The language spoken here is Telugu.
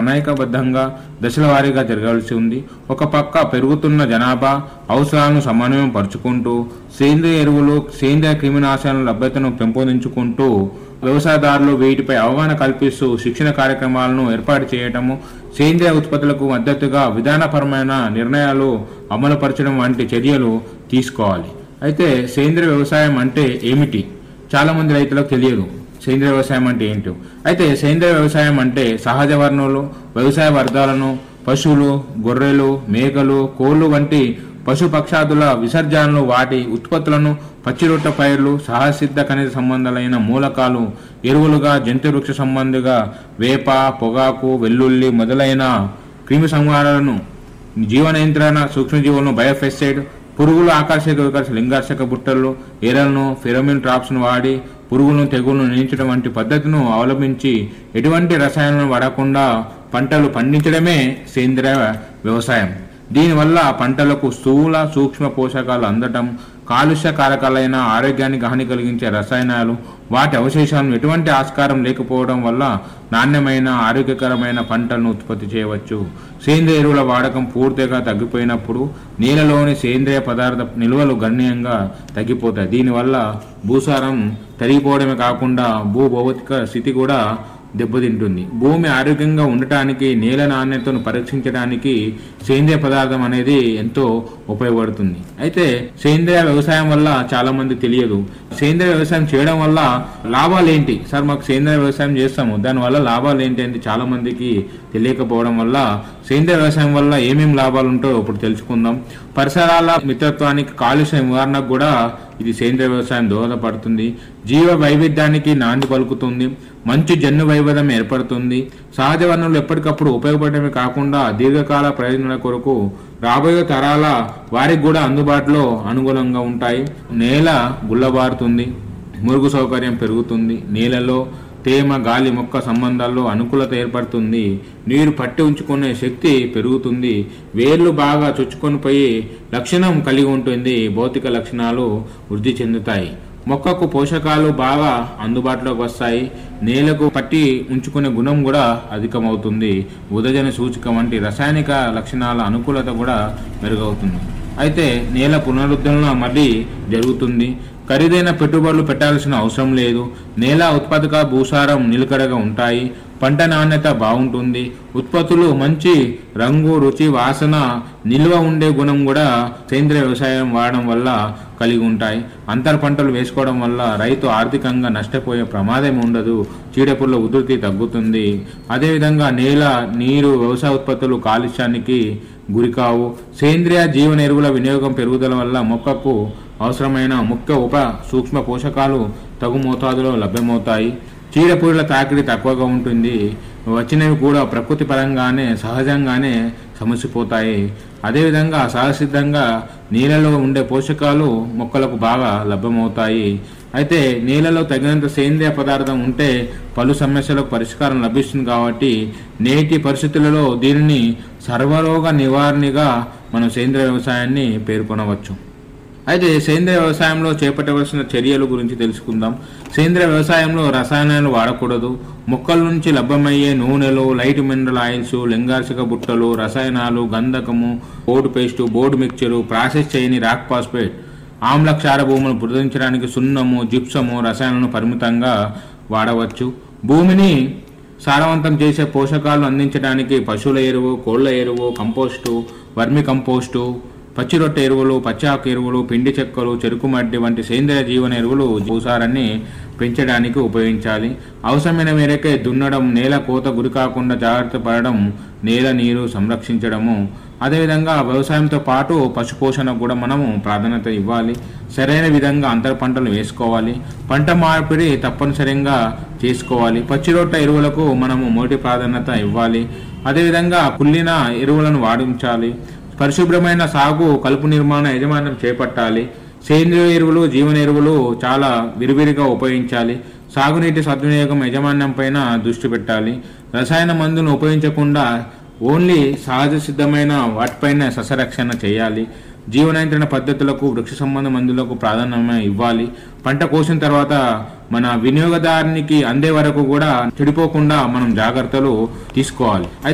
ప్రణాళికాబద్ధంగా దశల వారీగా జరగాల్సి ఉంది ఒక పక్క పెరుగుతున్న జనాభా అవసరాలను సమన్వయం పరుచుకుంటూ సేంద్రియ ఎరువులు సేంద్రియ క్రిమినాశనాల లభ్యతను పెంపొందించుకుంటూ వ్యవసాయదారులు వీటిపై అవగాహన కల్పిస్తూ శిక్షణ కార్యక్రమాలను ఏర్పాటు చేయటము సేంద్రియ ఉత్పత్తులకు మద్దతుగా విధానపరమైన నిర్ణయాలు అమలుపరచడం వంటి చర్యలు తీసుకోవాలి అయితే సేంద్రియ వ్యవసాయం అంటే ఏమిటి చాలా మంది రైతులకు తెలియదు సేంద్రియ వ్యవసాయం అంటే ఏంటో అయితే సేంద్రియ వ్యవసాయం అంటే సహజ వనరులు వ్యవసాయ వర్గాలను పశువులు గొర్రెలు మేకలు కోళ్లు వంటి పశుపక్షాదుల విసర్జనలు వాటి ఉత్పత్తులను పచ్చిరొట్ట పైర్లు సహసిద్ధ ఖనిజ సంబంధాలైన మూలకాలు ఎరువులుగా జంతు వృక్ష సంబంధిగా వేప పొగాకు వెల్లుల్లి మొదలైన క్రిమి సంహారాలను జీవ నియంత్రణ సూక్ష్మజీవులను బయోఫెస్టైడ్ పురుగులు ఆకర్షక వికర్ష లింగార్షక బుట్టలు ఎరలను ఫెరోమిన్ ట్రాప్స్ను వాడి పురుగులను తెగులను నియంత్రించడం వంటి పద్ధతిను అవలంబించి ఎటువంటి రసాయనాలను వాడకుండా పంటలు పండించడమే సేంద్రియ వ్యవసాయం దీనివల్ల పంటలకు స్థూల సూక్ష్మ పోషకాలు అందటం కాలుష్య కారకాలైన ఆరోగ్యానికి హాని కలిగించే రసాయనాలు వాటి అవశేషాలను ఎటువంటి ఆస్కారం లేకపోవడం వల్ల నాణ్యమైన ఆరోగ్యకరమైన పంటలను ఉత్పత్తి చేయవచ్చు సేంద్రియ ఎరువుల వాడకం పూర్తిగా తగ్గిపోయినప్పుడు నేలలోని సేంద్రియ పదార్థ నిల్వలు గణనీయంగా తగ్గిపోతాయి దీనివల్ల భూసారం తరిగిపోవడమే కాకుండా భూభౌతిక స్థితి కూడా దెబ్బతింటుంది భూమి ఆరోగ్యంగా ఉండటానికి నేల నాణ్యతను పరీక్షించడానికి సేంద్రియ పదార్థం అనేది ఎంతో ఉపయోగపడుతుంది అయితే సేంద్రియ వ్యవసాయం వల్ల చాలా మంది తెలియదు సేంద్రియ వ్యవసాయం చేయడం వల్ల లాభాలు ఏంటి సార్ మాకు సేంద్రియ వ్యవసాయం చేస్తాము దానివల్ల లాభాలు ఏంటి అంటే చాలా మందికి తెలియకపోవడం వల్ల సేంద్రియ వ్యవసాయం వల్ల ఏమేమి లాభాలు ఉంటాయో ఇప్పుడు తెలుసుకుందాం పరిసరాల మిత్రత్వానికి కాలుష్య నివారణకు కూడా ఇది సేంద్రియ వ్యవసాయం దోహదపడుతుంది జీవ వైవిధ్యానికి నాంది పలుకుతుంది మంచి జన్ను వైవిధ్యం ఏర్పడుతుంది సహజ వనరులు ఎప్పటికప్పుడు ఉపయోగపడమే కాకుండా దీర్ఘకాల ప్రయోజనాల కొరకు రాబోయే తరాల వారికి కూడా అందుబాటులో అనుగుణంగా ఉంటాయి నేల గుల్లబారుతుంది మురుగు సౌకర్యం పెరుగుతుంది నేలలో తేమ గాలి మొక్క సంబంధాల్లో అనుకూలత ఏర్పడుతుంది నీరు పట్టి ఉంచుకునే శక్తి పెరుగుతుంది వేర్లు బాగా చొచ్చుకొని పోయి లక్షణం కలిగి ఉంటుంది భౌతిక లక్షణాలు వృద్ధి చెందుతాయి మొక్కకు పోషకాలు బాగా అందుబాటులోకి వస్తాయి నేలకు పట్టి ఉంచుకునే గుణం కూడా అధికమవుతుంది ఉదజన సూచిక వంటి రసాయనిక లక్షణాల అనుకూలత కూడా మెరుగవుతుంది అయితే నేల పునరుద్ధరణ మళ్ళీ జరుగుతుంది ఖరీదైన పెట్టుబడులు పెట్టాల్సిన అవసరం లేదు నేల ఉత్పాదక భూసారం నిలకడగా ఉంటాయి పంట నాణ్యత బాగుంటుంది ఉత్పత్తులు మంచి రంగు రుచి వాసన నిల్వ ఉండే గుణం కూడా సేంద్రియ వ్యవసాయం వాడడం వల్ల కలిగి ఉంటాయి అంతర పంటలు వేసుకోవడం వల్ల రైతు ఆర్థికంగా నష్టపోయే ప్రమాదం ఉండదు చీడపుల్ల ఉధృతి తగ్గుతుంది అదేవిధంగా నేల నీరు వ్యవసాయ ఉత్పత్తులు కాలుష్యానికి గురికావు సేంద్రియ జీవన ఎరువుల వినియోగం పెరుగుదల వల్ల మొక్కకు అవసరమైన ముఖ్య ఉప సూక్ష్మ పోషకాలు తగు మోతాదులో లభ్యమవుతాయి చీడపురుగుల తాకిడి తక్కువగా ఉంటుంది వచ్చినవి కూడా ప్రకృతి పరంగానే సహజంగానే సమసిపోతాయి అదేవిధంగా సహసిద్ధంగా నీళ్ళలో ఉండే పోషకాలు మొక్కలకు బాగా లభ్యమవుతాయి అయితే నీళ్ళలో తగినంత సేంద్రియ పదార్థం ఉంటే పలు సమస్యలకు పరిష్కారం లభిస్తుంది కాబట్టి నేటి పరిస్థితులలో దీనిని సర్వరోగ నివారణగా మనం సేంద్రియ వ్యవసాయాన్ని పేర్కొనవచ్చు అయితే సేంద్రియ వ్యవసాయంలో చేపట్టవలసిన చర్యల గురించి తెలుసుకుందాం సేంద్రియ వ్యవసాయంలో రసాయనాలు వాడకూడదు మొక్కల నుంచి లభ్యమయ్యే నూనెలు లైట్ మినరల్ ఆయిల్స్ లింగార్షక బుట్టలు రసాయనాలు గంధకము Bordeaux paste Bordeaux mixture process చేయని రాక్ ఫాస్ఫేట్ ఆమ్ల క్షార భూములను పుదించడానికి సున్నము జిప్సము రసాయనాలను పరిమితంగా వాడవచ్చు భూమిని సారవంతం చేసే పోషకాలు అందించడానికి పశువుల ఎరువు కోళ్ల ఎరువు కంపోస్టు వర్మి కంపోస్టు పచ్చి రొట్టె ఎరువులు పచ్చాకు ఎరువులు పిండి చెక్కలు చెరుకు మడ్డి వంటి సేంద్రియ జీవన ఎరువులు భూసారాన్ని పెంచడానికి ఉపయోగించాలి అవసరమైన మేరకే దున్నడం నేల కోత గురి కాకుండా జాగ్రత్త పడడం నేల నీరు సంరక్షించడము అదేవిధంగా వ్యవసాయంతో పాటు పశుపోషణకు కూడా మనము ప్రాధాన్యత ఇవ్వాలి సరైన విధంగా అంతర పంటలు వేసుకోవాలి పంట మార్పిడి తప్పనిసరిగా చేసుకోవాలి పచ్చి రొట్టె ఎరువులకు మనము మొదటి ప్రాధాన్యత ఇవ్వాలి అదేవిధంగా కుళ్ళిన ఎరువులను వాడించాలి పరిశుభ్రమైన సాగు కలుపు నిర్మాణ యజమాన్యం చేపట్టాలి సేంద్రియ ఎరువులు జీవన ఎరువులు చాలా విరివిరిగా ఉపయోగించాలి సాగునీటి సద్వినియోగం యజమాన్యం పైన దృష్టి పెట్టాలి రసాయన మందులను ఉపయోగించకుండా ఓన్లీ సహజ సిద్ధమైన వాటిపైన సస్యరక్షణ చేయాలి జీవనియంత్రణ పద్ధతులకు వృక్ష సంబంధ మందులకు ప్రాధాన్యం ఇవ్వాలి పంట కోసిన తర్వాత మన వినియోగదారునికి అందే వరకు కూడా చెడిపోకుండా మనం జాగ్రత్తలు తీసుకోవాలి అయితే